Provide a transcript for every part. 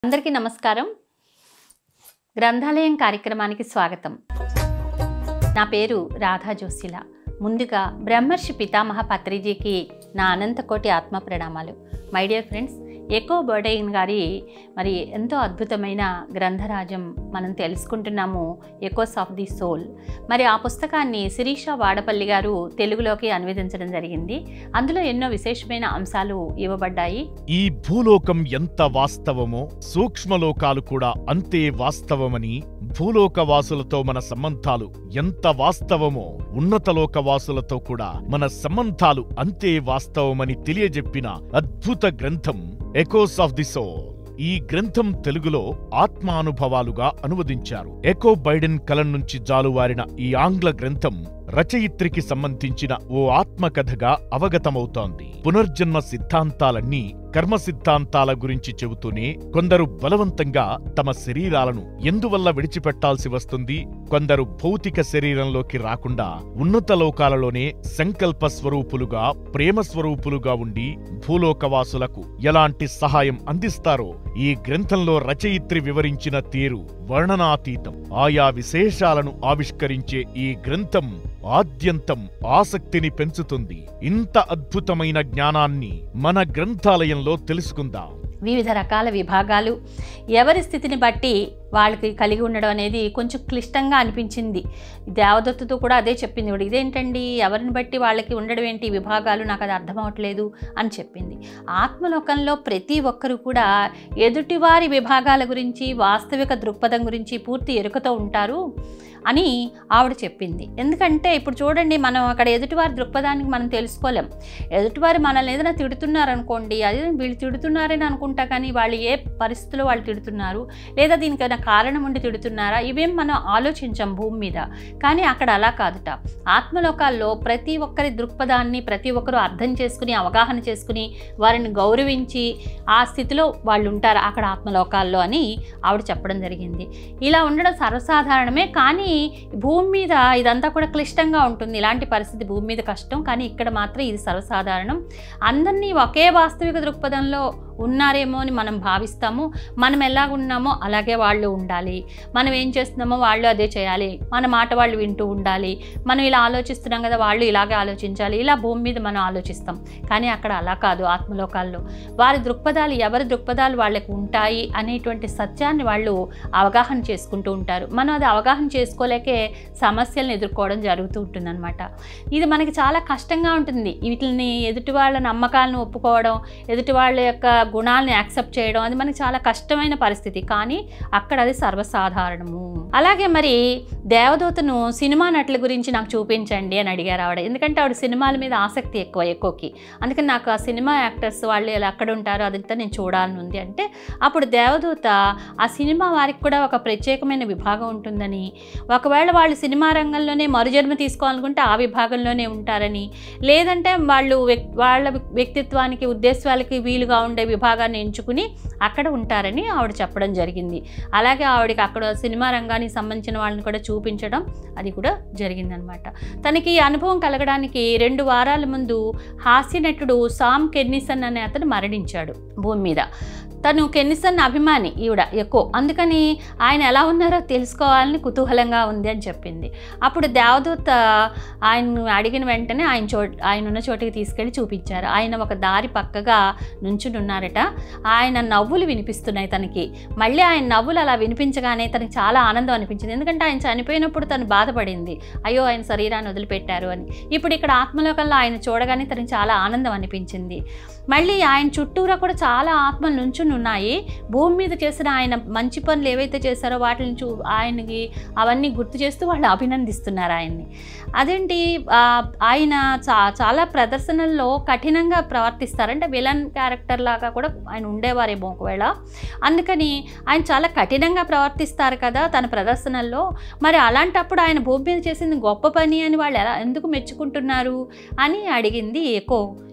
అందరికీ నమస్కారం గ్రంథాలయం కార్యక్రమానికి స్వాగతం నా పేరు రాధా జోసిల ముందుగా బ్రహ్మర్షి పితామహ పత్రిజీకి నా అనంతకోటి ఆత్మ ప్రణామాలు మై డియర్ ఫ్రెండ్స్ ఎకో బర్డైన్ గారి మరి ఎంతో అద్భుతమైన గ్రంథరాజం మనం తెలుసుకుంటున్నాము ఎకోస్ ఆఫ్ ది సోల్ మరి ఆ పుస్తకాన్ని శిరీష వాడపల్లి గారు తెలుగులోకి అనువదించడం జరిగింది అందులో ఎన్నో విశేషమైన అంశాలు ఇవ్వబడ్డాయి ఈ భూలోకం ఎంత వాస్తవమో సూక్ష్మలోకాలు కూడా అంతే వాస్తవమని భూలోక వాసులతో మన సంబంధాలు ఎంత వాస్తవమో ఉన్నతలోక వాసులతో కూడా మన సంబంధాలు అంతే వాస్తవమని తెలియజెప్పిన అద్భుత గ్రంథం ఎకోస్ ఆఫ్ ది సోల్ ఈ గ్రంథం తెలుగులో ఆత్మానుభవాలుగా అనువదించారు ఎకో బైడెన్ కలం నుంచి జాలువారిన ఈ ఆంగ్ల గ్రంథం రచయిత్రికి సంబంధించిన ఓ ఆత్మకథగా అవగతమవుతోంది పునర్జన్మ సిద్ధాంతాలన్నీ కర్మ సిద్ధాంతాల గురించి చెబుతూనే కొందరు బలవంతంగా తమ శరీరాలను ఎందువల్ల విడిచిపెట్టాల్సి వస్తుంది కొందరు భౌతిక శరీరంలోకి రాకుండా ఉన్నత లోకాలలోనే సంకల్ప స్వరూపులుగా ప్రేమ స్వరూపులుగా ఉండి భూలోకవాసులకు ఎలాంటి సహాయం అందిస్తారో ఈ గ్రంథంలో రచయిత్రి వివరించిన తీరు వర్ణనాతీతం ఆయా విశేషాలను ఆవిష్కరించే ఈ గ్రంథం ఆద్యంతం ఆసక్తిని పెంచుతుంది ఇంత అద్భుతమైన జ్ఞానాన్ని మన గ్రంథాలయంలో తెలుసుకుందాం వివిధ రకాల విభాగాలు ఎవరి స్థితిని బట్టి వాళ్ళకి కలిగి ఉండడం అనేది కొంచెం క్లిష్టంగా అనిపించింది దేవదత్తుతో కూడా అదే చెప్పింది ఇప్పుడు ఇదేంటండి ఎవరిని బట్టి వాళ్ళకి ఉండడం ఏంటి ఈ విభాగాలు నాకు అది అర్థం అవ్వట్లేదు అని చెప్పింది ఆత్మలోకంలో ప్రతి ఒక్కరు కూడా ఎదుటివారి విభాగాల గురించి వాస్తవిక దృక్పథం గురించి పూర్తి ఎరుకతో ఉంటారు అని ఆవిడ చెప్పింది ఎందుకంటే ఇప్పుడు చూడండి మనం అక్కడ ఎదుటివారి దృక్పథానికి మనం తెలుసుకోలేం ఎదుటివారు మనల్ని ఏదైనా తిడుతున్నారనుకోండి అది వీళ్ళు తిడుతున్నారని అనుకుంటా కానీ వాళ్ళు ఏ పరిస్థితిలో వాళ్ళు తిడుతున్నారు లేదా దీనికి ఏమైనా కారణం ఉండి తిడుతున్నారా ఇవేం మనం ఆలోచించాం భూమి మీద కానీ అక్కడ అలా కాదుట ఆత్మలోకాల్లో ప్రతి ఒక్కరి దృక్పథాన్ని ప్రతి ఒక్కరూ అర్థం చేసుకుని అవగాహన చేసుకుని వారిని గౌరవించి ఆ స్థితిలో వాళ్ళు ఉంటారు అక్కడ ఆత్మలోకాల్లో అని ఆవిడ చెప్పడం జరిగింది ఇలా ఉండడం సర్వసాధారణమే కానీ భూమి మీద ఇదంతా కూడా క్లిష్టంగా ఉంటుంది ఇలాంటి పరిస్థితి భూమి మీద కష్టం కానీ ఇక్కడ మాత్రం ఇది సర్వసాధారణం అందరినీ ఒకే వాస్తవిక దృక్పథంలో ఉన్నారేమో అని మనం భావిస్తాము మనం ఎలాగున్నామో అలాగే వాళ్ళు ఉండాలి మనం ఏం చేస్తున్నామో వాళ్ళు అదే చేయాలి మన మాట వాళ్ళు వింటూ ఉండాలి మనం ఇలా ఆలోచిస్తున్నాం కదా వాళ్ళు ఇలాగే ఆలోచించాలి ఇలా భూమి మీద మనం ఆలోచిస్తాం కానీ అక్కడ అలా కాదు ఆత్మలోకాల్లో వారి దృక్పథాలు ఎవరి దృక్పథాలు వాళ్ళకు ఉంటాయి అనేటువంటి సత్యాన్ని వాళ్ళు అవగాహన చేసుకుంటూ ఉంటారు మనం అది అవగాహన చేసుకోలేకే సమస్యలను ఎదుర్కోవడం జరుగుతూ ఉంటుందన్నమాట ఇది మనకి చాలా కష్టంగా ఉంటుంది వీటిని ఎదుటి వాళ్ళ నమ్మకాలను ఒప్పుకోవడం ఎదుటి వాళ్ళ యొక్క గుణాలను యాక్సెప్ట్ చేయడం అది మనకి చాలా కష్టమైన పరిస్థితి కానీ అక్కడ అది సర్వసాధారణము అలాగే మరి దేవదూతను సినిమా నటుల గురించి నాకు చూపించండి అని అడిగారు ఆవిడ ఎందుకంటే ఆవిడ సినిమాల మీద ఆసక్తి ఎక్కువ ఎక్కువకి అందుకని నాకు ఆ సినిమా యాక్టర్స్ వాళ్ళు ఎలా అక్కడ ఉంటారో అదంతా నేను చూడాలని ఉంది అంటే అప్పుడు దేవదూత ఆ సినిమా వారికి కూడా ఒక ప్రత్యేకమైన విభాగం ఉంటుందని ఒకవేళ వాళ్ళు సినిమా రంగంలోనే మరుజన్మ తీసుకోవాలనుకుంటే ఆ విభాగంలోనే ఉంటారని లేదంటే వాళ్ళు వ్యక్ వాళ్ళ వ్యక్తిత్వానికి ఉద్దేశాలకి వీలుగా ఉండే విభాగాన్ని ఎంచుకుని అక్కడ ఉంటారని ఆవిడ చెప్పడం జరిగింది అలాగే ఆవిడకి అక్కడ సినిమా రంగానికి సంబంధించిన వాళ్ళని కూడా చూపించడం అది కూడా జరిగిందనమాట తనకి ఈ అనుభవం కలగడానికి రెండు వారాల ముందు హాస్య నటుడు సామ్ కెన్నిసన్ అనే అతను మరణించాడు భూమి మీద తను కెన్నిసన్ అభిమాని ఈవిడ ఎక్కువ అందుకని ఆయన ఎలా ఉన్నారో తెలుసుకోవాలని కుతూహలంగా ఉంది అని చెప్పింది అప్పుడు దేవదూత ఆయన అడిగిన వెంటనే ఆయన చో ఆయన ఉన్న చోటికి తీసుకెళ్ళి చూపించారు ఆయన ఒక దారి పక్కగా నుంచుని ఉన్నారట ఆయన నవ్వులు వినిపిస్తున్నాయి తనకి మళ్ళీ ఆయన నవ్వులు అలా వినిపించగానే తనకి చాలా ఆనందం అనిపించింది ఎందుకంటే ఆయన చనిపోయినప్పుడు తను బాధపడింది అయ్యో ఆయన శరీరాన్ని వదిలిపెట్టారు అని ఇప్పుడు ఇక్కడ ఆత్మలోకంలో ఆయన చూడగానే తనకి చాలా ఆనందం అనిపించింది మళ్ళీ ఆయన చుట్టూరా కూడా చాలా ఆత్మలు నుంచుని ఉన్నాయి భూమి మీద చేసిన ఆయన మంచి పనులు ఏవైతే చేశారో వాటిని చూ ఆయనకి అవన్నీ గుర్తు చేస్తూ వాళ్ళు అభినందిస్తున్నారు ఆయన్ని అదేంటి ఆ, ఆయన చా చాలా ప్రదర్శనల్లో కఠినంగా ప్రవర్తిస్తారు అంటే విలన్ క్యారెక్టర్ లాగా కూడా ఆయన ఉండేవారేమో ఒకవేళ అందుకని ఆయన చాలా కఠినంగా ప్రవర్తిస్తారు కదా తన ప్రదర్శనల్లో మరి అలాంటప్పుడు ఆయన భూమి మీద చేసింది గొప్ప పని అని వాళ్ళు ఎలా ఎందుకు మెచ్చుకుంటున్నారు అని అడిగింది ఎక్కువ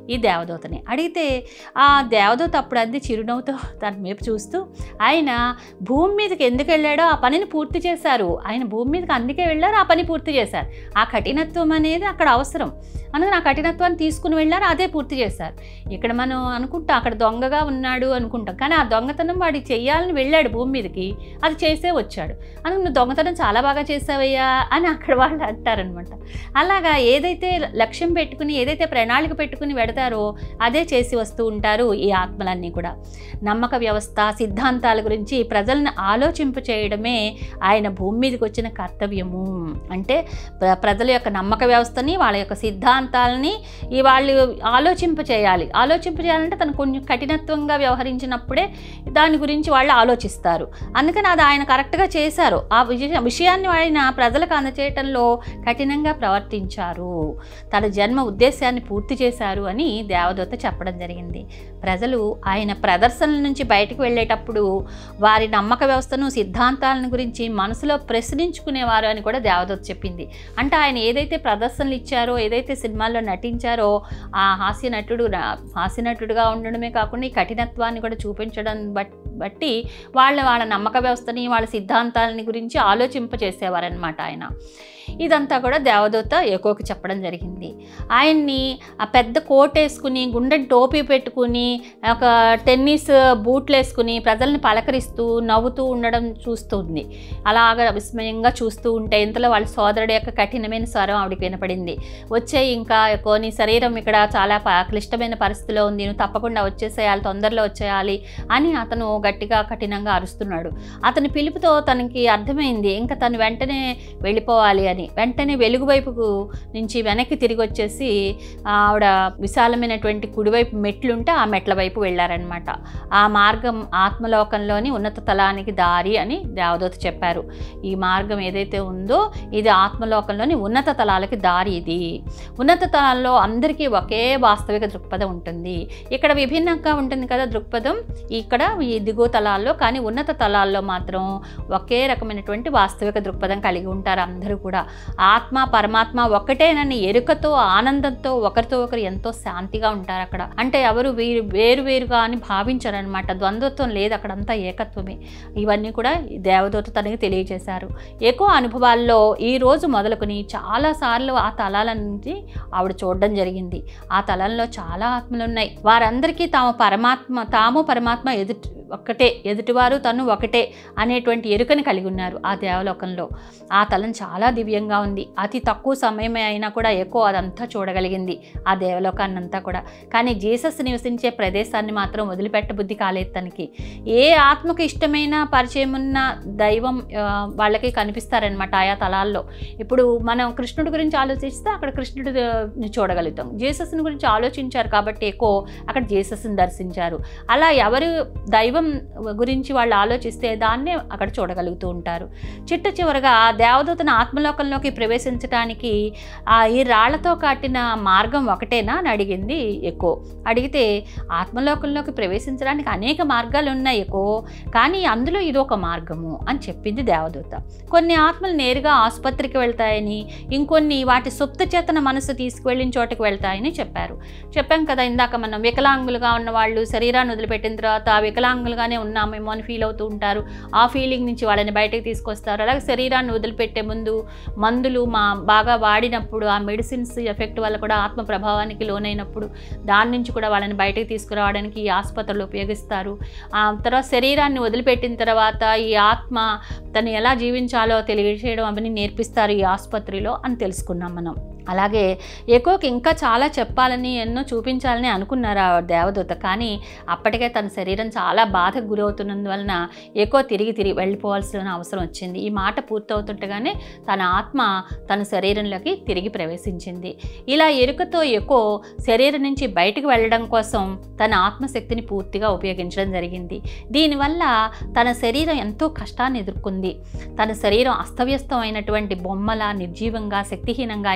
ఈ దేవదూతని అడిగితే ఆ దేవదూత అప్పుడు అంది చిరునవ్వుతో తన వైపు చూస్తూ ఆయన భూమి మీదకి ఎందుకు వెళ్ళాడో ఆ పనిని పూర్తి చేశారు ఆయన భూమి మీదకి అందుకే వెళ్ళారు ఆ పని పూర్తి చేశారు ఆ కఠినత్వం అనేది అక్కడ అవసరం అందుకని ఆ కఠినత్వాన్ని తీసుకుని వెళ్ళారు అదే పూర్తి చేశారు ఇక్కడ మనం అనుకుంటాం అక్కడ దొంగగా ఉన్నాడు అనుకుంటాం కానీ ఆ దొంగతనం వాడి చెయ్యాలని వెళ్ళాడు భూమి మీదకి అది చేసే వచ్చాడు అందుకు నువ్వు దొంగతనం చాలా బాగా చేసావయ్యా అని అక్కడ వాళ్ళు అంటారనమాట అలాగా ఏదైతే లక్ష్యం పెట్టుకుని ఏదైతే ప్రణాళిక పెట్టుకుని పెడతారో అదే చేసి వస్తూ ఉంటారు ఈ ఆత్మలన్నీ కూడా నమ్మక వ్యవస్థ సిద్ధాంతాల గురించి ప్రజలను ఆలోచింప చేయడమే ఆయన భూమి మీదకి వచ్చిన కర్తవ్యము అంటే ప్ర- ప్రజల యొక్క నమ్మక వ్యవస్థని వాళ్ళ యొక్క సిద్ధాంతాలని ఈ వాళ్ళు ఆలోచింప చేయాలి ఆలోచింప చేయాలంటే తను కొంచెం కఠినత్వంగా వ్యవహరించినప్పుడే దాని గురించి వాళ్ళు ఆలోచిస్తారు అందుకని అది ఆయన కరెక్ట్గా చేశారు ఆ విషయ విషయాన్ని ఆయన ప్రజలకు అందచేయటంలో కఠినంగా ప్రవర్తించారు తన జన్మ ఉద్దేశాన్ని పూర్తి చేశారు అని దేవదూత చెప్పడం జరిగింది ప్రజలు ఆయన ప్రదర్శనల నుంచి బయటకు వెళ్ళేటప్పుడు వారి నమ్మక వ్యవస్థను సిద్ధాంతాలను గురించి మనసులో ప్రశ్నించుకునేవారు అని కూడా దేవదూత చెప్పింది అంటే ఆయన ఏదైతే ప్రదర్శనలు ఇచ్చారో ఏదైతే సినిమాల్లో నటించారో ఆ హాస్య నటుడు రా- హాస్య నటుడుగా ఉండడమే కాకుండా ఈ కఠినత్వాన్ని కూడా చూపించడం బట్ బట్టి వాళ్ళ వాళ్ళ నమ్మక వ్యవస్థని వాళ్ళ సిద్ధాంతాలని గురించి ఆలోచింపచేసేవారనమాట ఆయన ఇదంతా కూడా దేవదూత ఎకోకి చెప్పడం జరిగింది ఆయన్ని ఆ పెద్ద కోట్ వేసుకుని గుండె టోపీ పెట్టుకుని ఒక టెన్నిస్ బూట్లు వేసుకుని ప్రజల్ని పలకరిస్తూ నవ్వుతూ ఉండడం చూస్తుంది అలాగ విస్మయంగా చూస్తూ ఉంటే ఇంతలో వాళ్ళ సోదరుడి యొక్క కఠినమైన స్వరం ఆవిడకి వినపడింది వచ్చే ఇంకా ఎక్కువ నీ శరీరం ఇక్కడ చాలా ప- క్లిష్టమైన పరిస్థితిలో ఉంది నువ్వు తప్పకుండా వచ్చేసేయాలి తొందరలో వచ్చేయాలి అని అతను గట్టిగా కఠినంగా అరుస్తున్నాడు అతని పిలుపుతో తనకి అర్థమైంది ఇంకా తను వెంటనే వెళ్ళిపోవాలి అని వెంటనే వెలుగు వైపుకు నుంచి వెనక్కి తిరిగి వచ్చేసి ఆవిడ విశాలమైనటువంటి కుడివైపు మెట్లుంటే ఆ మెట్ల వైపు వెళ్ళారనమాట ఆ మార్గం ఆత్మలోకంలోని ఉన్నత తలానికి దారి అని దేవదూత చెప్పారు ఈ మార్గం ఏదైతే ఉందో ఇది ఆత్మలోకంలోని ఉన్నత తలాలకి దారి ఇది ఉన్నత తలాల్లో అందరికీ ఒకే వాస్తవిక దృక్పథం ఉంటుంది ఇక్కడ విభిన్నంగా ఉంటుంది కదా దృక్పథం ఇక్కడ ఈ దిగువ తలాల్లో కానీ ఉన్నత తలాల్లో మాత్రం ఒకే రకమైనటువంటి వాస్తవిక దృక్పథం కలిగి ఉంటారు అందరూ కూడా ఆత్మ పరమాత్మ ఒక్కటేనని ఎరుకతో ఆనందంతో ఒకరితో ఒకరు ఎంతో శాంతిగా ఉంటారు అక్కడ అంటే ఎవరు వేరు వేరు వేరుగా అని భావించారనమాట ద్వంద్వత్వం లేదు అక్కడంతా ఏకత్వమే ఇవన్నీ కూడా ఈ దేవదూత తనకి తెలియజేశారు ఎక్కువ అనుభవాల్లో ఈ రోజు మొదలుకొని చాలాసార్లు ఆ తలాలన్నీ ఆవిడ చూడడం జరిగింది ఆ తలంలో చాలా ఆత్మలు ఉన్నాయి వారందరికీ తాము పరమాత్మ తాము పరమాత్మ ఎదుటి ఒక్కటే ఎదుటివారు తను ఒకటే అనేటువంటి ఎరుకని కలిగి ఉన్నారు ఆ దేవలోకంలో ఆ తలం చాలా దివ్యంగా ఉంది అతి తక్కువ సమయమే అయినా కూడా ఎక్కువ అదంతా చూడగలిగింది ఆ దేవలోకాన్ని అంతా కూడా కానీ జీసస్ నివసించే ప్రదేశాన్ని మాత్రం వదిలిపెట్టబుద్ధి కాలేదు తనకి ఏ ఆత్మకు ఇష్టమైన పరిచయం ఉన్న దైవం ఆ, వాళ్ళకి కనిపిస్తారనమాట ఆయా తలాల్లో ఇప్పుడు మనం కృష్ణుడి గురించి ఆలోచిస్తే అక్కడ కృష్ణుడిని చూడగలుగుతాం జీసస్ని గురించి ఆలోచించారు కాబట్టి ఎక్కువ అక్కడ జీసస్ని దర్శించారు అలా ఎవరు దైవం గురించి వాళ్ళు ఆలోచిస్తే దాన్నే అక్కడ చూడగలుగుతూ ఉంటారు చిట్ట చివరగా దేవదూతన ఆత్మలోకంలోకి ప్రవేశించడానికి ఆ ఈ రాళ్లతో కాటిన మార్గం ఒకటేనా అని అడిగింది ఎక్కువ అడిగితే ఆత్మలోకంలోకి ప్రవేశించడానికి అనేక మార్గాలు ఉన్నాయి ఎక్కువ కానీ అందులో ఇది ఒక మార్గము అని చెప్పింది దేవదూత కొన్ని ఆత్మలు నేరుగా ఆసుపత్రికి వెళ్తాయని ఇంకొన్ని వాటి సుప్త చేతన మనసు తీసుకువెళ్ళిన చోటుకు వెళ్తాయని చెప్పారు చెప్పాం కదా ఇందాక మనం వికలాంగులుగా ఉన్న వాళ్ళు శరీరాన్ని వదిలిపెట్టిన తర్వాత ఆ వికలాంగులుగానే ఉన్నామేమో అని ఫీల్ అవుతూ ఉంటారు ఆ ఫీలింగ్ నుంచి వాళ్ళని బయటకు తీసుకొస్తారు అలాగే శరీరాన్ని వదిలిపెట్టే ముందు మందులు మా బాగా వాడినప్పుడు ఆ మెడిసిన్స్ ఎఫెక్ట్ వల్ల కూడా ఆత్మ ప్రభావానికి లోనైనప్పుడు దాని నుంచి కూడా వాళ్ళని బయటకు తీసుకురావడానికి ఈ ఆసుపత్రులు ఉపయోగిస్తారు ఆ తర్వాత శరీరాన్ని వదిలిపెట్టిన తర్వాత ఈ ఆత్మ తను ఎలా జీవించాలో తెలియజేయడం అవన్నీ నేర్పిస్తారు ఈ ఆసుపత్రిలో అని తెలుసుకున్నాం మనం అలాగే ఎక్కువకి ఇంకా చాలా చెప్పాలని ఎన్నో చూపించాలని అనుకున్నారు ఆ దేవదూత కానీ అప్పటికే తన శరీరం చాలా బాధకు గురవుతున్నందువలన ఎక్కువ తిరిగి తిరిగి వెళ్ళిపోవాల్సిన అవసరం వచ్చింది ఈ మాట పూర్తవుతుండగానే తన ఆత్మ తన శరీరంలోకి తిరిగి ప్రవేశించింది ఇలా ఎరుకతో ఎక్కువ శరీరం నుంచి బయటకు వెళ్ళడం కోసం తన ఆత్మశక్తిని పూర్తిగా ఉపయోగించడం జరిగింది దీనివల్ల తన శరీరం ఎంతో కష్టాన్ని ఎదుర్కొంది తన శరీరం అస్తవ్యస్తం అయినటువంటి బొమ్మల నిర్జీవంగా శక్తిహీనంగా అయిపోయింది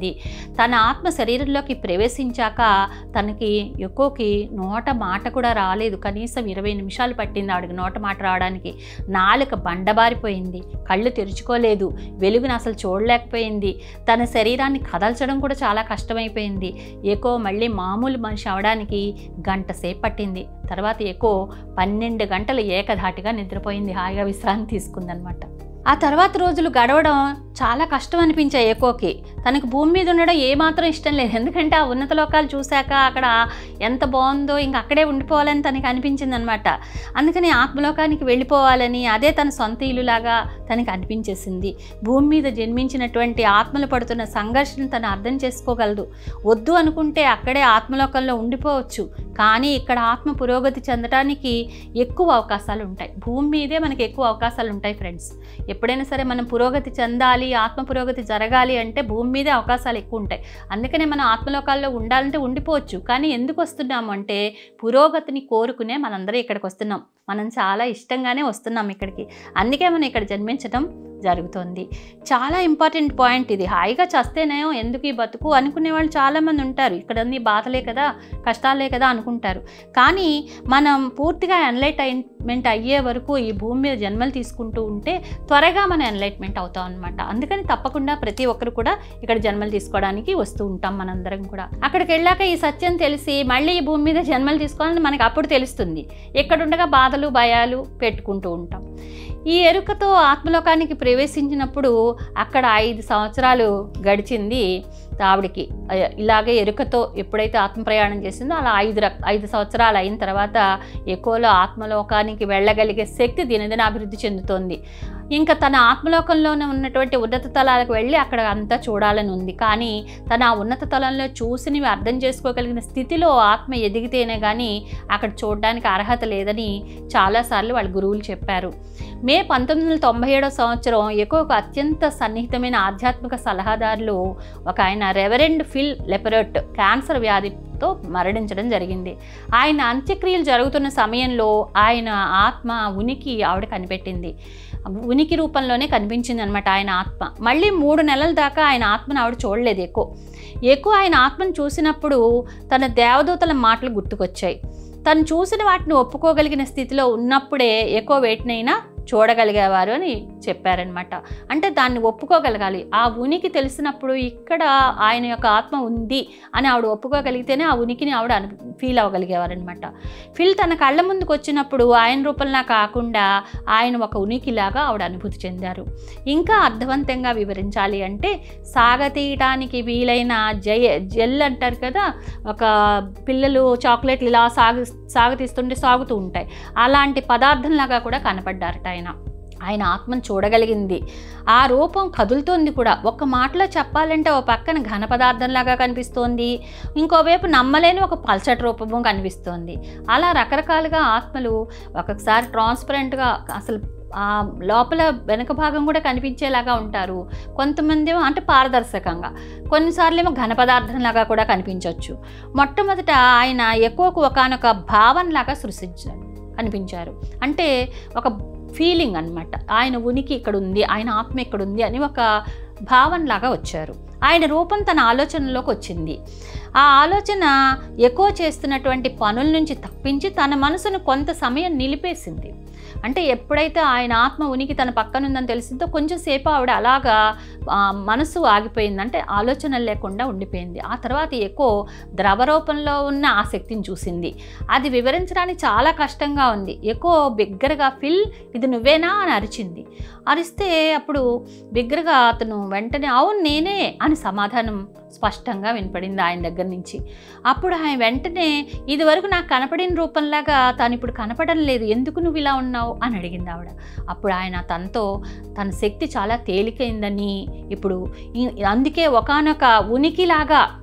జరిగింది తన ఆత్మ శరీరంలోకి ప్రవేశించాక తనకి ఎక్కువకి నోట మాట కూడా రాలేదు కనీసం ఇరవై నిమిషాలు పట్టింది ఆవిడకి నోట మాట రావడానికి నాలుక బండబారిపోయింది కళ్ళు తెరుచుకోలేదు వెలుగును అసలు చూడలేకపోయింది తన శరీరాన్ని కదల్చడం కూడా చాలా కష్టమైపోయింది ఎక్కువ మళ్ళీ మామూలు మనిషి అవడానికి గంట సేపు పట్టింది తర్వాత ఎక్కువ పన్నెండు గంటలు ఏకధాటిగా నిద్రపోయింది హాయిగా విశ్రాంతి తీసుకుందనమాట ఆ తర్వాత రోజులు గడవడం చాలా కష్టం అనిపించాయి ఏకోకి తనకు భూమి మీద ఉండడం ఏమాత్రం ఇష్టం లేదు ఎందుకంటే ఆ ఉన్నత లోకాలు చూశాక అక్కడ ఎంత బాగుందో ఇంక అక్కడే ఉండిపోవాలని తనకి అనిపించింది అనమాట అందుకని ఆత్మలోకానికి వెళ్ళిపోవాలని అదే తన సొంత ఇల్లులాగా తనకి అనిపించేసింది భూమి మీద జన్మించినటువంటి ఆత్మలు పడుతున్న సంఘర్షణ తను అర్థం చేసుకోగలదు వద్దు అనుకుంటే అక్కడే ఆత్మలోకంలో ఉండిపోవచ్చు కానీ ఇక్కడ ఆత్మ పురోగతి చెందడానికి ఎక్కువ అవకాశాలు ఉంటాయి భూమి మీదే మనకి ఎక్కువ అవకాశాలు ఉంటాయి ఫ్రెండ్స్ ఎప్పుడైనా సరే మనం పురోగతి చెందాలి ఆత్మ పురోగతి జరగాలి అంటే భూమి మీదే అవకాశాలు ఎక్కువ ఉంటాయి అందుకనే మనం ఆత్మలోకాల్లో ఉండాలంటే ఉండిపోవచ్చు కానీ ఎందుకు వస్తున్నాము అంటే పురోగతిని కోరుకునే మనందరం ఇక్కడికి వస్తున్నాం మనం చాలా ఇష్టంగానే వస్తున్నాం ఇక్కడికి అందుకే మనం ఇక్కడ జన్మించడం జరుగుతుంది చాలా ఇంపార్టెంట్ పాయింట్ ఇది హాయిగా చస్తేనేమో ఎందుకు ఈ బతుకు అనుకునే వాళ్ళు చాలామంది ఉంటారు ఇక్కడ అన్ని బాధలే కదా కష్టాలే కదా అనుకుంటారు కానీ మనం పూర్తిగా ఎన్లైట్మెంట్ అయ్యే వరకు ఈ భూమి మీద జన్మలు తీసుకుంటూ ఉంటే త్వరగా మనం ఎన్లైట్మెంట్ అవుతాం అనమాట అందుకని తప్పకుండా ప్రతి ఒక్కరు కూడా ఇక్కడ జన్మలు తీసుకోవడానికి వస్తూ ఉంటాం మనందరం కూడా అక్కడికి వెళ్ళాక ఈ సత్యం తెలిసి మళ్ళీ ఈ భూమి మీద జన్మలు తీసుకోవాలని మనకి అప్పుడు తెలుస్తుంది ఇక్కడ ఉండగా బాధలు భయాలు పెట్టుకుంటూ ఉంటాం ఈ ఎరుకతో ఆత్మలోకానికి ప్రవేశించినప్పుడు అక్కడ ఐదు సంవత్సరాలు గడిచింది ఆవిడికి అయ్య, ఇలాగే ఎరుకతో ఎప్పుడైతే ఆత్మ ప్రయాణం చేసిందో అలా ఐదు రక్ ఐదు సంవత్సరాలు అయిన తర్వాత ఎక్కువలో ఆత్మలోకానికి వెళ్ళగలిగే శక్తి దినదిన అభివృద్ధి చెందుతోంది ఇంకా తన ఆత్మలోకంలోనే ఉన్నటువంటి ఉన్నత తలాలకు వెళ్ళి అక్కడ అంతా చూడాలని ఉంది కానీ తన ఆ ఉన్నత తలంలో చూసినవి అర్థం చేసుకోగలిగిన స్థితిలో ఆత్మ ఎదిగితేనే కానీ అక్కడ చూడడానికి అర్హత లేదని చాలాసార్లు వాళ్ళ గురువులు చెప్పారు మే పంతొమ్మిది వందల తొంభై ఏడవ సంవత్సరం ఎక్కువ అత్యంత సన్నిహితమైన ఆధ్యాత్మిక సలహాదారులు ఒక ఆయన రెవరెండ్ ఫిల్ లెపరట్ క్యాన్సర్ వ్యాధితో మరణించడం జరిగింది ఆయన అంత్యక్రియలు జరుగుతున్న సమయంలో ఆయన ఆత్మ ఉనికి ఆవిడ కనిపెట్టింది ఉనికి రూపంలోనే కనిపించింది అనమాట ఆయన ఆత్మ మళ్ళీ మూడు నెలల దాకా ఆయన ఆత్మను ఆవిడ చూడలేదు ఎక్కువ ఎక్కువ ఆయన ఆత్మను చూసినప్పుడు తన దేవదూతల మాటలు గుర్తుకొచ్చాయి తను చూసిన వాటిని ఒప్పుకోగలిగిన స్థితిలో ఉన్నప్పుడే ఎక్కువ వేటినైనా చూడగలిగేవారు అని చెప్పారనమాట అంటే దాన్ని ఒప్పుకోగలగాలి ఆ ఉనికి తెలిసినప్పుడు ఇక్కడ ఆయన యొక్క ఆత్మ ఉంది అని ఆవిడ ఒప్పుకోగలిగితేనే ఆ ఉనికిని ఆవిడ అను ఫీల్ అవ్వగలిగేవారనమాట ఫీల్ తన కళ్ళ ముందుకు వచ్చినప్పుడు ఆయన రూపంలా కాకుండా ఆయన ఒక ఉనికిలాగా ఆవిడ అనుభూతి చెందారు ఇంకా అర్థవంతంగా వివరించాలి అంటే సాగతీయటానికి వీలైన జయ జెల్ అంటారు కదా ఒక పిల్లలు చాక్లెట్లు ఇలా సాగు సాగతీస్తుంటే సాగుతూ ఉంటాయి అలాంటి పదార్థంలాగా కూడా కనపడ్డారట ఆయన ఆయన ఆత్మను చూడగలిగింది ఆ రూపం కదులుతోంది కూడా ఒక్క మాటలో చెప్పాలంటే ఓ పక్కన ఘన పదార్థంలాగా కనిపిస్తోంది ఇంకోవైపు నమ్మలేని ఒక పల్చటి రూపము కనిపిస్తోంది అలా రకరకాలుగా ఆత్మలు ఒక్కొక్కసారి ట్రాన్స్పరెంట్గా అసలు ఆ లోపల వెనక భాగం కూడా కనిపించేలాగా ఉంటారు కొంతమంది ఏమో అంటే పారదర్శకంగా కొన్నిసార్లు ఏమో ఘన పదార్థంలాగా కూడా కనిపించవచ్చు మొట్టమొదట ఆయన ఎక్కువకు ఒకనొక భావనలాగా సృష్టించారు కనిపించారు అంటే ఒక ఫీలింగ్ అన్నమాట ఆయన ఉనికి ఇక్కడ ఉంది ఆయన ఆత్మ ఇక్కడ ఉంది అని ఒక భావనలాగా వచ్చారు ఆయన రూపం తన ఆలోచనలోకి వచ్చింది ఆ ఆలోచన ఎక్కువ చేస్తున్నటువంటి పనుల నుంచి తప్పించి తన మనసును కొంత సమయం నిలిపేసింది అంటే ఎప్పుడైతే ఆయన ఆత్మ ఉనికి తన పక్కన ఉందని తెలిసిందో కొంచెం సేపు ఆవిడ అలాగా ఆ, మనసు ఆగిపోయింది అంటే ఆలోచనలు లేకుండా ఉండిపోయింది ఆ తర్వాత ఎక్కువ ద్రవ రూపంలో ఉన్న ఆ శక్తిని చూసింది అది వివరించడానికి చాలా కష్టంగా ఉంది ఎక్కువ బిగ్గరగా ఫిల్ ఇది నువ్వేనా అని అరిచింది అరిస్తే అప్పుడు బిగ్గరగా అతను వెంటనే అవును నేనే అని సమాధానం స్పష్టంగా వినపడింది ఆయన దగ్గర నుంచి అప్పుడు ఆయన వెంటనే ఇది వరకు నాకు కనపడిన రూపంలాగా తాను ఇప్పుడు కనపడడం లేదు ఎందుకు నువ్వు ఇలా ఉన్నావు అని అడిగింది ఆవిడ అప్పుడు ఆయన తనతో తన శక్తి చాలా తేలికైందని ఇప్పుడు ఈ- అందుకే ఒకానొక ఉనికిలాగా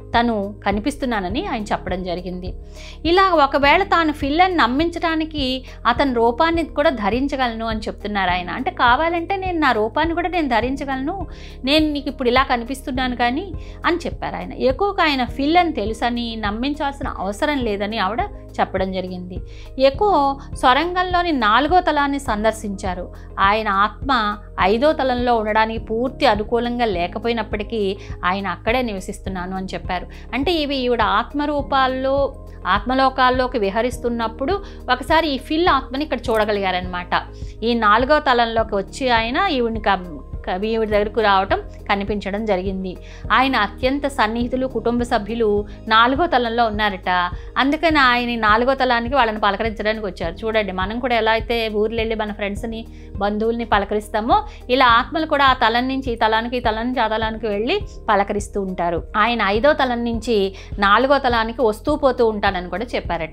తను కనిపిస్తున్నానని ఆయన చెప్పడం జరిగింది ఇలా ఒకవేళ తాను ఫిల్లని నమ్మించడానికి అతని రూపాన్ని కూడా ధరించగలను అని చెప్తున్నారు ఆయన అంటే కావాలంటే నేను నా రూపాన్ని కూడా నేను ధరించగలను నేను నీకు ఇప్పుడు ఇలా కనిపిస్తున్నాను కానీ అని చెప్పారు ఆయన ఎక్కువగా ఆయన ఫిల్ అని తెలుసని నమ్మించాల్సిన అవసరం లేదని ఆవిడ చెప్పడం జరిగింది ఎక్కువ సొరంగంలోని నాలుగో తలాన్ని సందర్శించారు ఆయన ఆత్మ ఐదో తలంలో ఉండడానికి పూర్తి అనుకూలంగా లేకపోయినప్పటికీ ఆయన అక్కడే నివసిస్తున్నాను అని చెప్పారు అంటే ఇవి ఈవిడ ఆత్మరూపాల్లో ఆత్మలోకాల్లోకి విహరిస్తున్నప్పుడు ఒకసారి ఈ ఫిల్ ఆత్మని ఇక్కడ చూడగలిగారనమాట ఈ నాలుగో తలంలోకి వచ్చి ఆయన ఈవిడిని కం- కవి ఈవిడ దగ్గరకు రావటం కనిపించడం జరిగింది ఆయన అత్యంత సన్నిహితులు కుటుంబ సభ్యులు నాలుగో తలంలో ఉన్నారట అందుకని ఆయన ఈ నాలుగో తలానికి వాళ్ళని పలకరించడానికి వచ్చారు చూడండి మనం కూడా ఎలా అయితే ఊర్లు వెళ్ళి మన ఫ్రెండ్స్ని బంధువుల్ని పలకరిస్తామో ఇలా ఆత్మలు కూడా ఆ తలం నుంచి ఈ తలానికి ఈ తలం నుంచి ఆ తలానికి వెళ్ళి పలకరిస్తూ ఉంటారు ఆయన ఐదో తలం నుంచి నాలుగో తలానికి వస్తూ పోతూ ఉంటానని కూడా చెప్పారట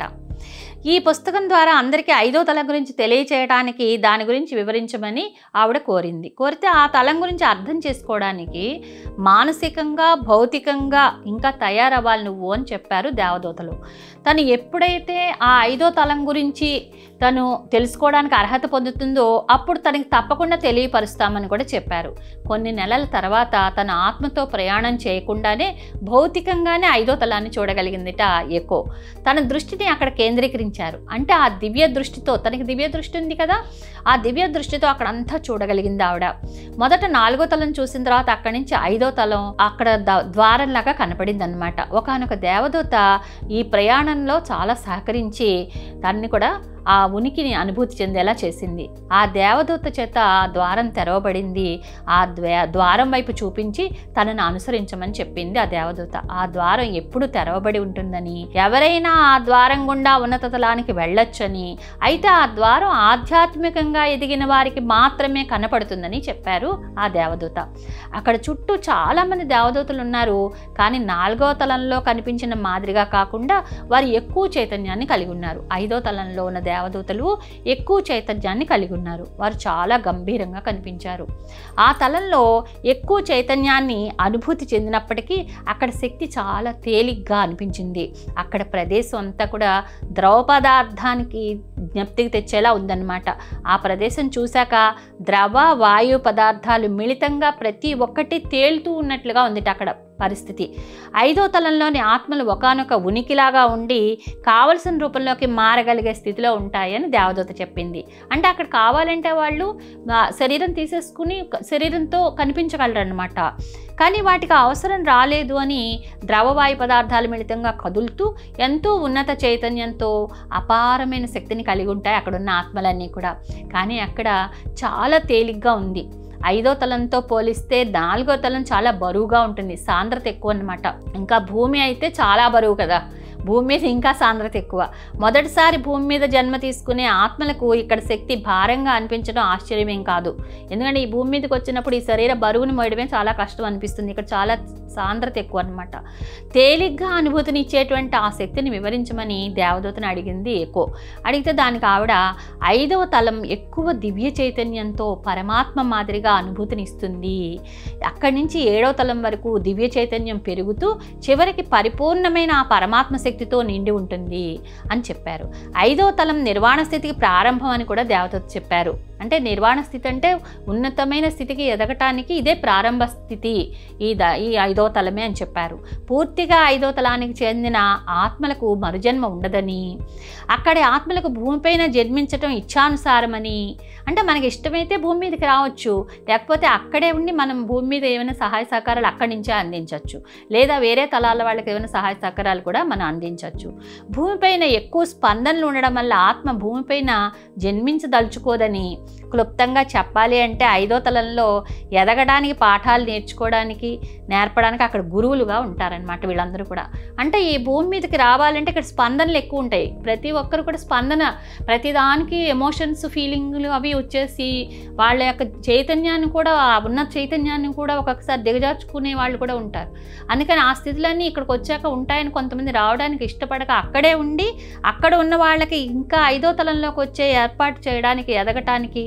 ఈ పుస్తకం ద్వారా అందరికీ ఐదో తలం గురించి తెలియచేయడానికి దాని గురించి వివరించమని ఆవిడ కోరింది కోరితే ఆ తలం గురించి అర్థం చేసుకోవడానికి మానసికంగా భౌతికంగా ఇంకా తయారవ్వాలి నువ్వు అని చెప్పారు దేవదూతలు తను ఎప్పుడైతే ఆ ఐదో తలం గురించి తను తెలుసుకోవడానికి అర్హత పొందుతుందో అప్పుడు తనకి తప్పకుండా తెలియపరుస్తామని కూడా చెప్పారు కొన్ని నెలల తర్వాత తన ఆత్మతో ప్రయాణం చేయకుండానే భౌతికంగానే ఐదో తలాన్ని చూడగలిగిందిట ఎకో తన దృష్టిని అక్కడ కేంద్రీకరించారు అంటే ఆ దివ్య దృష్టితో తనకి దివ్య దృష్టి ఉంది కదా ఆ దివ్య దృష్టితో అక్కడ అంతా చూడగలిగింది ఆవిడ మొదట నాలుగో తలం చూసిన తర్వాత అక్కడి నుంచి ఐదో తలం అక్కడ ద- ద్వారంలాగా కనపడింది అనమాట ఒకనొక దేవదూత ఈ ప్రయాణంలో చాలా సహకరించి దాన్ని కూడా ఆ ఉనికిని అనుభూతి చెందేలా చేసింది ఆ దేవదూత చేత ఆ ద్వారం తెరవబడింది ఆ ద్వా ద్వారం వైపు చూపించి తనను అనుసరించమని చెప్పింది ఆ దేవదూత ఆ ద్వారం ఎప్పుడు తెరవబడి ఉంటుందని ఎవరైనా ఆ ద్వారం గుండా ఉన్నత తలానికి వెళ్ళొచ్చని అయితే ఆ ద్వారం ఆధ్యాత్మికంగా ఎదిగిన వారికి మాత్రమే కనపడుతుందని చెప్పారు ఆ దేవదూత అక్కడ చుట్టూ చాలామంది దేవదూతలు ఉన్నారు కానీ నాలుగో తలంలో కనిపించిన మాదిరిగా కాకుండా వారు ఎక్కువ చైతన్యాన్ని కలిగి ఉన్నారు ఐదో తలంలో ఉన్న దేవదూతలు ఎక్కువ చైతన్యాన్ని కలిగి ఉన్నారు వారు చాలా గంభీరంగా కనిపించారు ఆ తలంలో ఎక్కువ చైతన్యాన్ని అనుభూతి చెందినప్పటికీ అక్కడ శక్తి చాలా తేలిగ్గా అనిపించింది అక్కడ ప్రదేశం అంతా కూడా ద్రవ పదార్థానికి జ్ఞప్తికి తెచ్చేలా ఉందన్నమాట ఆ ప్రదేశం చూశాక ద్రవ వాయు పదార్థాలు మిళితంగా ప్రతి ఒక్కటి తేలుతూ ఉన్నట్లుగా ఉందిట అక్కడ పరిస్థితి ఐదో తలంలోని ఆత్మలు ఒకానొక ఉనికిలాగా ఉండి కావలసిన రూపంలోకి మారగలిగే స్థితిలో ఉంటాయని దేవదూత చెప్పింది అంటే అక్కడ కావాలంటే వాళ్ళు ఆ, శరీరం తీసేసుకుని క- శరీరంతో కనిపించగలరన్నమాట కానీ వాటికి అవసరం రాలేదు అని ద్రవవాయు పదార్థాలు మిళితంగా కదులుతూ ఎంతో ఉన్నత చైతన్యంతో అపారమైన శక్తిని కలిగి ఉంటాయి అక్కడున్న ఆత్మలన్నీ కూడా కానీ అక్కడ చాలా తేలిగ్గా ఉంది ఐదో తలంతో పోలిస్తే నాలుగో తలం చాలా బరువుగా ఉంటుంది సాంద్రత ఎక్కువ అన్నమాట ఇంకా భూమి అయితే చాలా బరువు కదా భూమి మీద ఇంకా సాంద్రత ఎక్కువ మొదటిసారి భూమి మీద జన్మ తీసుకునే ఆత్మలకు ఇక్కడ శక్తి భారంగా అనిపించడం ఆశ్చర్యమేం కాదు ఎందుకంటే ఈ భూమి మీదకి వచ్చినప్పుడు ఈ శరీర బరువుని మోయడమే చాలా కష్టం అనిపిస్తుంది ఇక్కడ చాలా సాంద్రత ఎక్కువ అనమాట తేలిగ్గా అనుభూతిని ఇచ్చేటువంటి ఆ శక్తిని వివరించమని దేవదూతని అడిగింది ఎక్కువ అడిగితే దానికి ఆవిడ ఐదవ తలం ఎక్కువ దివ్య చైతన్యంతో పరమాత్మ మాదిరిగా అనుభూతిని ఇస్తుంది అక్కడి నుంచి ఏడవ తలం వరకు దివ్య చైతన్యం పెరుగుతూ చివరికి పరిపూర్ణమైన ఆ పరమాత్మ శక్తితో నిండి ఉంటుంది అని చెప్పారు ఐదవ తలం నిర్వాణ స్థితికి ప్రారంభం అని కూడా దేవత చెప్పారు అంటే నిర్వాణ స్థితి అంటే ఉన్నతమైన స్థితికి ఎదగటానికి ఇదే ప్రారంభ స్థితి ఈ ద ఈ ఐదో తలమే అని చెప్పారు పూర్తిగా ఐదో తలానికి చెందిన ఆత్మలకు మరుజన్మ ఉండదని అక్కడి ఆత్మలకు భూమిపైన జన్మించటం ఇచ్చానుసారమని అంటే మనకి ఇష్టమైతే భూమి మీదకి రావచ్చు లేకపోతే అక్కడే ఉండి మనం భూమి మీద ఏమైనా సహాయ సహకారాలు అక్కడి నుంచే అందించవచ్చు లేదా వేరే తలాల వాళ్ళకి ఏమైనా సహాయ సహకారాలు కూడా మనం అందించవచ్చు భూమిపైన ఎక్కువ స్పందనలు ఉండడం వల్ల ఆత్మ భూమిపైన జన్మించదలుచుకోదని క్లుప్తంగా చెప్పాలి అంటే ఐదో తలంలో ఎదగడానికి పాఠాలు నేర్చుకోవడానికి నేర్పడానికి అక్కడ గురువులుగా ఉంటారనమాట వీళ్ళందరూ కూడా అంటే ఈ భూమి మీదకి రావాలంటే ఇక్కడ స్పందనలు ఎక్కువ ఉంటాయి ప్రతి ఒక్కరు కూడా స్పందన ప్రతిదానికి ఎమోషన్స్ ఫీలింగ్లు అవి వచ్చేసి వాళ్ళ యొక్క చైతన్యాన్ని కూడా ఆ ఉన్న చైతన్యాన్ని కూడా ఒక్కొక్కసారి దిగజార్చుకునే వాళ్ళు కూడా ఉంటారు అందుకని ఆ స్థితులన్నీ ఇక్కడికి వచ్చాక ఉంటాయని కొంతమంది రావడానికి ఇష్టపడక అక్కడే ఉండి అక్కడ ఉన్న వాళ్ళకి ఇంకా ఐదో తలంలోకి వచ్చే ఏర్పాటు చేయడానికి ఎదగటానికి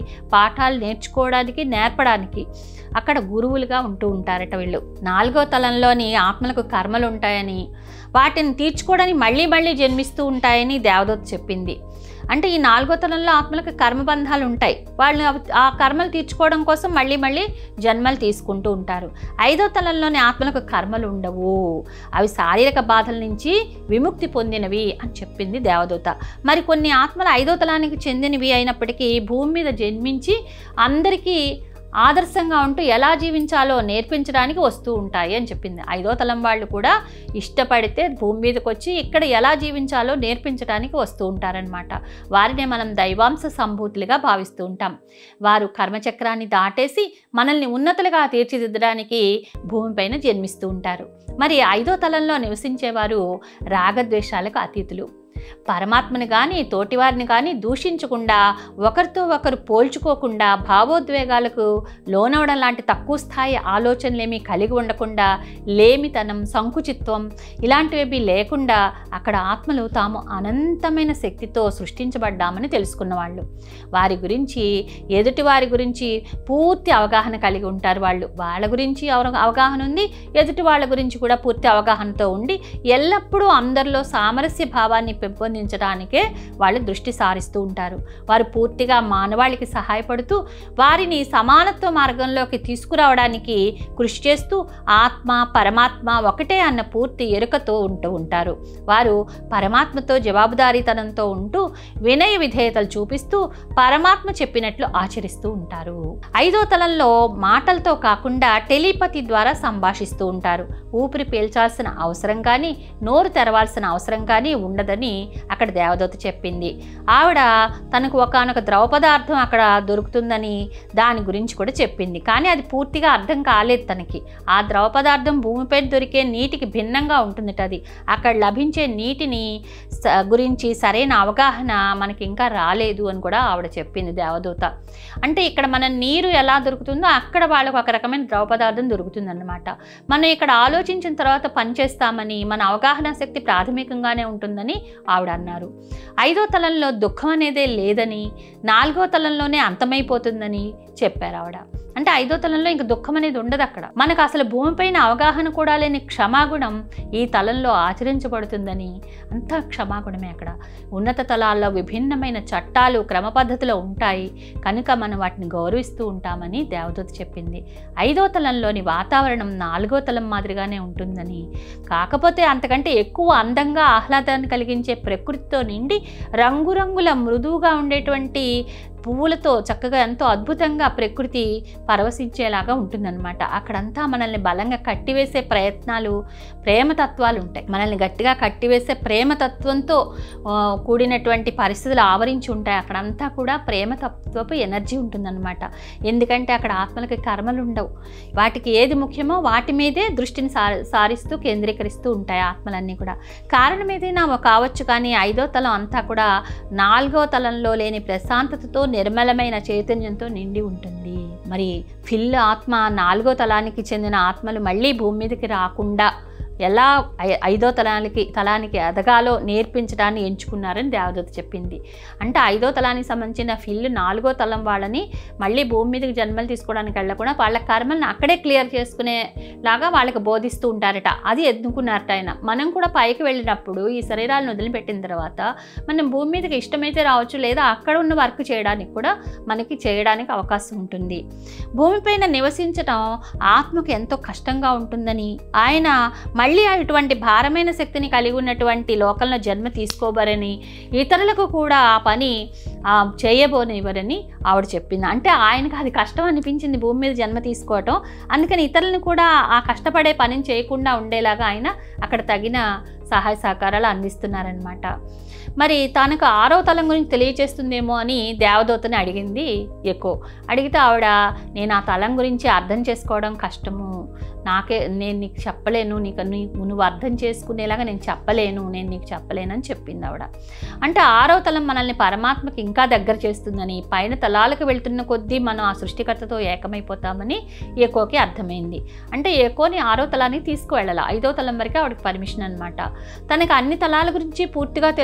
పాఠాలు నేర్చుకోవడానికి నేర్పడానికి అక్కడ గురువులుగా ఉంటూ ఉంటారట వీళ్ళు నాలుగో తలంలోని ఆత్మలకు కర్మలు ఉంటాయని వాటిని తీర్చుకోవడానికి మళ్ళీ మళ్ళీ జన్మిస్తూ ఉంటాయని దేవదూత చెప్పింది అంటే ఈ నాలుగో తలంలో ఆత్మలకు కర్మబంధాలు ఉంటాయి వాళ్ళు అవి- ఆ కర్మలు తీర్చుకోవడం కోసం మళ్ళీ మళ్ళీ జన్మలు తీసుకుంటూ ఉంటారు ఐదో తలంలోని ఆత్మలకు కర్మలు ఉండవు అవి శారీరక బాధల నుంచి విముక్తి పొందినవి అని చెప్పింది దేవదూత మరి కొన్ని ఆత్మలు ఐదో తలానికి చెందినవి అయినప్పటికీ భూమి మీద జన్మించి అందరికీ ఆదర్శంగా ఉంటూ ఎలా జీవించాలో నేర్పించడానికి వస్తూ ఉంటాయి అని చెప్పింది ఐదో తలం వాళ్ళు కూడా ఇష్టపడితే భూమి మీదకి వచ్చి ఇక్కడ ఎలా జీవించాలో నేర్పించడానికి వస్తూ ఉంటారనమాట వారినే మనం దైవాంశ సంభూతులుగా భావిస్తూ ఉంటాం వారు కర్మచక్రాన్ని దాటేసి మనల్ని ఉన్నతులుగా తీర్చిదిద్దడానికి భూమిపైన జన్మిస్తూ ఉంటారు మరి ఐదో తలంలో నివసించేవారు రాగద్వేషాలకు అతీతులు పరమాత్మని కానీ తోటివారిని కానీ దూషించకుండా ఒకరితో ఒకరు పోల్చుకోకుండా భావోద్వేగాలకు లోనవడం లాంటి తక్కువ స్థాయి ఆలోచనలేమీ కలిగి ఉండకుండా లేమితనం సంకుచిత్వం ఇలాంటివి లేకుండా అక్కడ ఆత్మలు తాము అనంతమైన శక్తితో సృష్టించబడ్డామని తెలుసుకున్న వాళ్ళు వారి గురించి ఎదుటి వారి గురించి పూర్తి అవగాహన కలిగి ఉంటారు వాళ్ళు వాళ్ళ గురించి అవ- అవగాహన ఉంది ఎదుటి వాళ్ళ గురించి కూడా పూర్తి అవగాహనతో ఉండి ఎల్లప్పుడూ అందరిలో సామరస్య భావాన్ని పెంపొందించడానికే వాళ్ళు దృష్టి సారిస్తూ ఉంటారు వారు పూర్తిగా మానవాళికి సహాయపడుతూ వారిని సమానత్వ మార్గంలోకి తీసుకురావడానికి కృషి చేస్తూ ఆత్మ పరమాత్మ ఒకటే అన్న పూర్తి ఎరుకతో ఉంటూ ఉంటారు వారు పరమాత్మతో జవాబుదారీతనంతో ఉంటూ వినయ విధేయతలు చూపిస్తూ పరమాత్మ చెప్పినట్లు ఆచరిస్తూ ఉంటారు ఐదో తలంలో మాటలతో కాకుండా టెలిపతి ద్వారా సంభాషిస్తూ ఉంటారు ఊపిరి పీల్చాల్సిన అవసరం కానీ నోరు తెరవాల్సిన అవసరం కానీ ఉండదని అక్కడ దేవదూత చెప్పింది ఆవిడ తనకు ఒకనొక ద్రవ పదార్థం అక్కడ దొరుకుతుందని దాని గురించి కూడా చెప్పింది కానీ అది పూర్తిగా అర్థం కాలేదు తనకి ఆ ద్రవ పదార్థం భూమిపై దొరికే నీటికి భిన్నంగా ఉంటుందట అది అక్కడ లభించే నీటిని స- గురించి సరైన అవగాహన మనకి ఇంకా రాలేదు అని కూడా ఆవిడ చెప్పింది దేవదూత అంటే ఇక్కడ మన నీరు ఎలా దొరుకుతుందో అక్కడ వాళ్ళకు ఒక రకమైన ద్రవ పదార్థం దొరుకుతుందన్నమాట మనం ఇక్కడ ఆలోచించిన తర్వాత పనిచేస్తామని మన అవగాహన శక్తి ప్రాథమికంగానే ఉంటుందని ఆవిడ అన్నారు ఐదో తలంలో దుఃఖం అనేదే లేదని నాలుగో తలంలోనే అంతమైపోతుందని చెప్పారు ఆవిడ అంటే ఐదో తలంలో ఇంక దుఃఖం అనేది ఉండదు అక్కడ మనకు అసలు భూమిపైన అవగాహన కూడా లేని క్షమాగుణం ఈ తలంలో ఆచరించబడుతుందని అంతా క్షమాగుణమే అక్కడ ఉన్నత తలాల్లో విభిన్నమైన చట్టాలు క్రమ పద్ధతిలో ఉంటాయి కనుక మనం వాటిని గౌరవిస్తూ ఉంటామని దేవదూత చెప్పింది ఐదో తలంలోని వాతావరణం నాలుగో తలం మాదిరిగానే ఉంటుందని కాకపోతే అంతకంటే ఎక్కువ అందంగా ఆహ్లాదాన్ని కలిగించే ప్రకృతితో నిండి రంగురంగుల మృదువుగా ఉండేటువంటి పువ్వులతో చక్కగా ఎంతో అద్భుతంగా ప్రకృతి పరవశించేలాగా ఉంటుందన్నమాట అక్కడంతా మనల్ని బలంగా కట్టివేసే ప్రయత్నాలు ప్రేమతత్వాలు ఉంటాయి మనల్ని గట్టిగా కట్టివేసే ప్రేమతత్వంతో ఆ, కూడినటువంటి పరిస్థితులు ఆవరించి ఉంటాయి అక్కడంతా కూడా ప్రేమతత్వపు ఎనర్జీ ఉంటుందన్నమాట ఎందుకంటే అక్కడ ఆత్మలకి కర్మలు ఉండవు వాటికి ఏది ముఖ్యమో వాటి మీదే దృష్టిని సారి సారిస్తూ కేంద్రీకరిస్తూ ఉంటాయి ఆత్మలన్నీ కూడా కారణం ఏదైనా కావచ్చు కానీ ఐదో తలం అంతా కూడా నాలుగో తలంలో లేని ప్రశాంతతతో నిర్మలమైన చైతన్యంతో నిండి ఉంటుంది మరి ఫిల్ ఆత్మ నాలుగో తలానికి చెందిన ఆత్మలు మళ్ళీ భూమి మీదకి రాకుండా ఎలా ఐ- ఐదో తలానికి తలానికి ఎదగాలో నేర్పించడాన్ని ఎంచుకున్నారని దేవదూత చెప్పింది అంటే ఐదో తలానికి సంబంధించిన ఫిల్ నాలుగో తలం వాళ్ళని మళ్ళీ భూమి మీదకి జన్మలు తీసుకోవడానికి వెళ్ళకుండా వాళ్ళ కర్మల్ని అక్కడే క్లియర్ చేసుకునేలాగా వాళ్ళకి బోధిస్తూ ఉంటారట అది ఎన్నుకున్నారట ఆయన మనం కూడా పైకి వెళ్ళినప్పుడు ఈ శరీరాలను వదిలిపెట్టిన తర్వాత మనం భూమి మీదకి ఇష్టమైతే రావచ్చు లేదా అక్కడ ఉన్న వర్క్ చేయడానికి కూడా మనకి చేయడానికి అవకాశం ఉంటుంది భూమిపైన నివసించటం ఆత్మకు ఎంతో కష్టంగా ఉంటుందని ఆయన మళ్ళీ అటువంటి భారమైన శక్తిని కలిగి ఉన్నటువంటి లోకంలో జన్మ తీసుకోబరని ఇతరులకు కూడా ఆ పని ఆ, చేయబోనివ్వరని ఆవిడ చెప్పింది అంటే ఆయనకు అది కష్టం అనిపించింది భూమి మీద జన్మ తీసుకోవటం అందుకని ఇతరులను కూడా ఆ కష్టపడే పనిని చేయకుండా ఉండేలాగా ఆయన అక్కడ తగిన సహాయ సహకారాలు అందిస్తున్నారనమాట మరి తనకు ఆరో తలం గురించి తెలియచేస్తుందేమో అని దేవదూతని అడిగింది ఎక్కువ అడిగితే ఆవిడ నేను ఆ తలం గురించి అర్థం చేసుకోవడం కష్టము నాకే నేను నీకు చెప్పలేను నీకు నీ- నువ్వు అర్థం చేసుకునేలాగా నేను చెప్పలేను నేను నీకు చెప్పలేను అని చెప్పింది ఆవిడ అంటే ఆరో తలం మనల్ని పరమాత్మకి ఇంకా దగ్గర చేస్తుందని పైన తలాలకు వెళ్తున్న కొద్దీ మనం ఆ సృష్టికర్తతో ఏకమైపోతామని ఏకోకి అర్థమైంది అంటే ఏకోని ఆరో తలానికి తీసుకువెళ్ళాలి ఐదో తలం వరకు ఆవిడకి పర్మిషన్ అనమాట తనకు అన్ని తలాల గురించి పూర్తిగా తెలుసుకోవాలని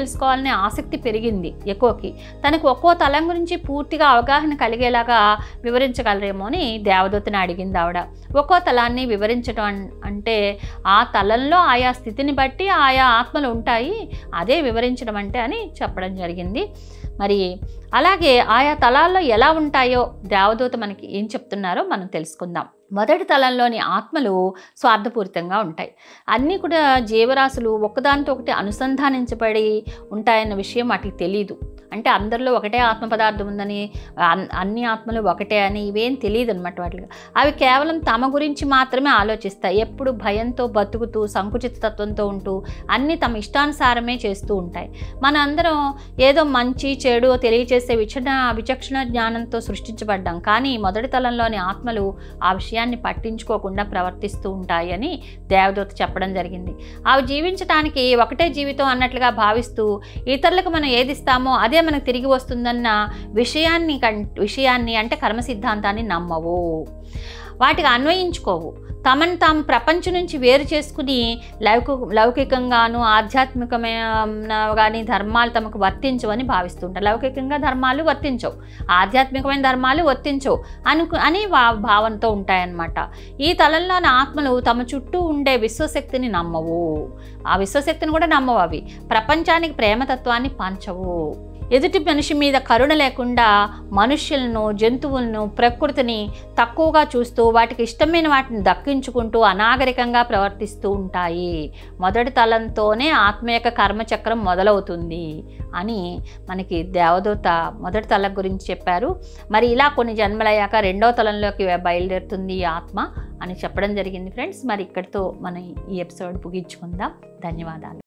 తెలుసుకోవాలనే ఆసక్తి పెరిగింది ఎక్కువకి తనకు ఒక్కో తలం గురించి పూర్తిగా అవగాహన కలిగేలాగా వివరించగలరేమో అని దేవదూతని అడిగింది ఆవిడ ఒక్కో తలాన్ని వివరించడం అన్- అంటే ఆ తలంలో ఆయా స్థితిని బట్టి ఆయా ఆత్మలు ఉంటాయి అదే వివరించడం అంటే అని చెప్పడం జరిగింది మరి అలాగే ఆయా తలాల్లో ఎలా ఉంటాయో దేవదూత మనకి ఏం చెప్తున్నారో మనం తెలుసుకుందాం మొదటి తలంలోని ఆత్మలు స్వార్థపూరితంగా ఉంటాయి అన్నీ కూడా జీవరాశులు ఒకదానితో ఒకటి అనుసంధానించబడి ఉంటాయన్న విషయం వాటికి తెలియదు అంటే అందరిలో ఒకటే ఆత్మ పదార్థం ఉందని అన్- అన్ని ఆత్మలు ఒకటే అని ఇవేం తెలియదు అనమాట వాటికి అవి కేవలం తమ గురించి మాత్రమే ఆలోచిస్తాయి ఎప్పుడు భయంతో బతుకుతూ సంకుచిత తత్వంతో ఉంటూ అన్నీ తమ ఇష్టానుసారమే చేస్తూ ఉంటాయి మన అందరం ఏదో మంచి చెడు తెలియచేసే విచక్షణ విచక్షణ జ్ఞానంతో సృష్టించబడ్డాం కానీ మొదటి తలంలోని ఆత్మలు ఆ విషయాన్ని పట్టించుకోకుండా ప్రవర్తిస్తూ ఉంటాయి అని దేవదూత చెప్పడం జరిగింది అవి జీవించడానికి ఒకటే జీవితం అన్నట్లుగా భావిస్తూ ఇతరులకు మనం ఏది ఇస్తామో అదే మనకు తిరిగి వస్తుందన్న విషయాన్ని కం విషయాన్ని అంటే కర్మ సిద్ధాంతాన్ని నమ్మవు వాటికి అన్వయించుకోవు తమను తాము ప్రపంచం నుంచి వేరు చేసుకుని లౌకిక లౌకికంగాను ఆధ్యాత్మికమైన కానీ ధర్మాలు తమకు వర్తించవని భావిస్తుంటారు లౌకికంగా ధర్మాలు వర్తించవు ఆధ్యాత్మికమైన ధర్మాలు వర్తించవు అనుకు అని వా- భావనతో ఉంటాయన్నమాట ఈ తలంలోని ఆత్మలు తమ చుట్టూ ఉండే విశ్వశక్తిని నమ్మవు ఆ విశ్వశక్తిని కూడా నమ్మవు అవి ప్రపంచానికి ప్రేమతత్వాన్ని పంచవు ఎదుటి మనిషి మీద కరుణ లేకుండా మనుష్యులను జంతువులను ప్రకృతిని తక్కువగా చూస్తూ వాటికి ఇష్టమైన వాటిని దక్కించుకుంటూ అనాగరికంగా ప్రవర్తిస్తూ ఉంటాయి మొదటి తలంతోనే ఆత్మ యొక్క కర్మచక్రం మొదలవుతుంది అని మనకి దేవదూత మొదటి తలం గురించి చెప్పారు మరి ఇలా కొన్ని జన్మలయ్యాక రెండో తలంలోకి బయలుదేరుతుంది ఈ ఆత్మ అని చెప్పడం జరిగింది ఫ్రెండ్స్ మరి ఇక్కడితో మనం ఈ ఎపిసోడ్ ముగించుకుందాం ధన్యవాదాలు